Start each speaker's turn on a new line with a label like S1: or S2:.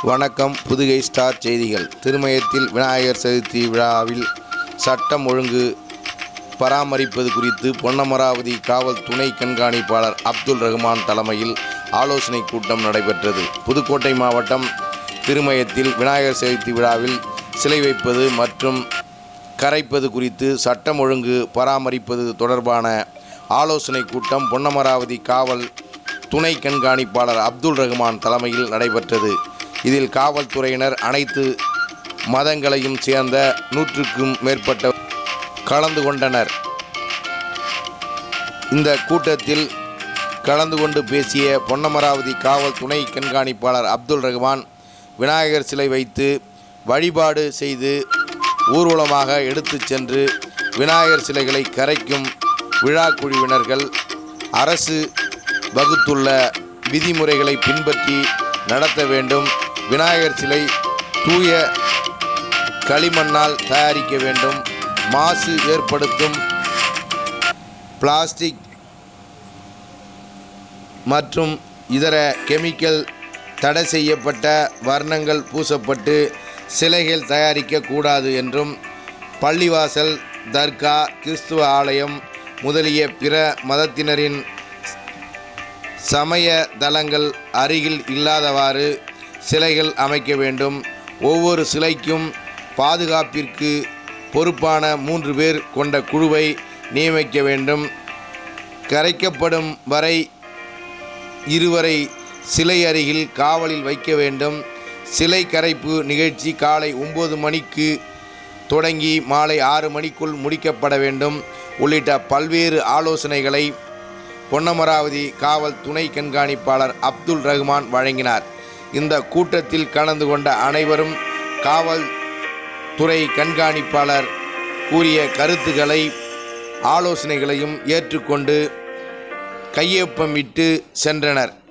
S1: வணக்கம் புதுகை ஸ்டார் செய்திகள் திருமயத்தில் விநாயகர் சதுர்த்தி விழாவில் சட்டம் ஒழுங்கு பராமரிப்பது குறித்து பொன்னமராவதி காவல் துணை கண்காணிப்பாளர் அப்துல் ரஹ்மான் தலைமையில் ஆலோசனை கூட்டம் நடைபெற்றது புதுக்கோட்டை மாவட்டம் திருமயத்தில் விநாயகர் சதுர்த்தி விழாவில் சிலை வைப்பது மற்றும் கரைப்பது குறித்து சட்டம் ஒழுங்கு பராமரிப்பது தொடர்பான ஆலோசனை கூட்டம் பொன்னமராவதி காவல் துணை கண்காணிப்பாளர் அப்துல் ரஹ்மான் தலைமையில் நடைபெற்றது இதில் காவல்துறையினர் அனைத்து மதங்களையும் சேர்ந்த நூற்றுக்கும் மேற்பட்ட கலந்து கொண்டனர் இந்த கூட்டத்தில் கலந்து கொண்டு பேசிய பொன்னமராவதி காவல் துணை கண்காணிப்பாளர் அப்துல் ரஹ்மான் விநாயகர் சிலை வைத்து வழிபாடு செய்து ஊர்வலமாக எடுத்துச் சென்று விநாயகர் சிலைகளை கரைக்கும் விழா குழுவினர்கள் அரசு வகுத்துள்ள விதிமுறைகளை பின்பற்றி நடத்த வேண்டும் விநாயகர் சிலை தூய களிமண்ணால் தயாரிக்க வேண்டும் மாசு ஏற்படுத்தும் பிளாஸ்டிக் மற்றும் இதர கெமிக்கல் தடை செய்யப்பட்ட வர்ணங்கள் பூசப்பட்டு சிலைகள் தயாரிக்கக்கூடாது என்றும் பள்ளிவாசல் தர்கா கிறிஸ்துவ ஆலயம் முதலிய பிற மதத்தினரின் சமய தலங்கள் அருகில் இல்லாதவாறு சிலைகள் அமைக்க வேண்டும் ஒவ்வொரு சிலைக்கும் பாதுகாப்பிற்கு பொறுப்பான மூன்று பேர் கொண்ட குழுவை நியமிக்க வேண்டும் கரைக்கப்படும் வரை இருவரை சிலை அருகில் காவலில் வைக்க வேண்டும் சிலை கரைப்பு நிகழ்ச்சி காலை ஒம்பது மணிக்கு தொடங்கி மாலை ஆறு மணிக்குள் முடிக்கப்பட வேண்டும் உள்ளிட்ட பல்வேறு ஆலோசனைகளை பொன்னமராவதி காவல் துணை கண்காணிப்பாளர் அப்துல் ரஹ்மான் வழங்கினார் இந்த கூட்டத்தில் கலந்து கொண்ட அனைவரும் காவல் துறை கண்காணிப்பாளர் கூறிய கருத்துக்களை ஆலோசனைகளையும் ஏற்றுக்கொண்டு கையொப்பமிட்டு சென்றனர்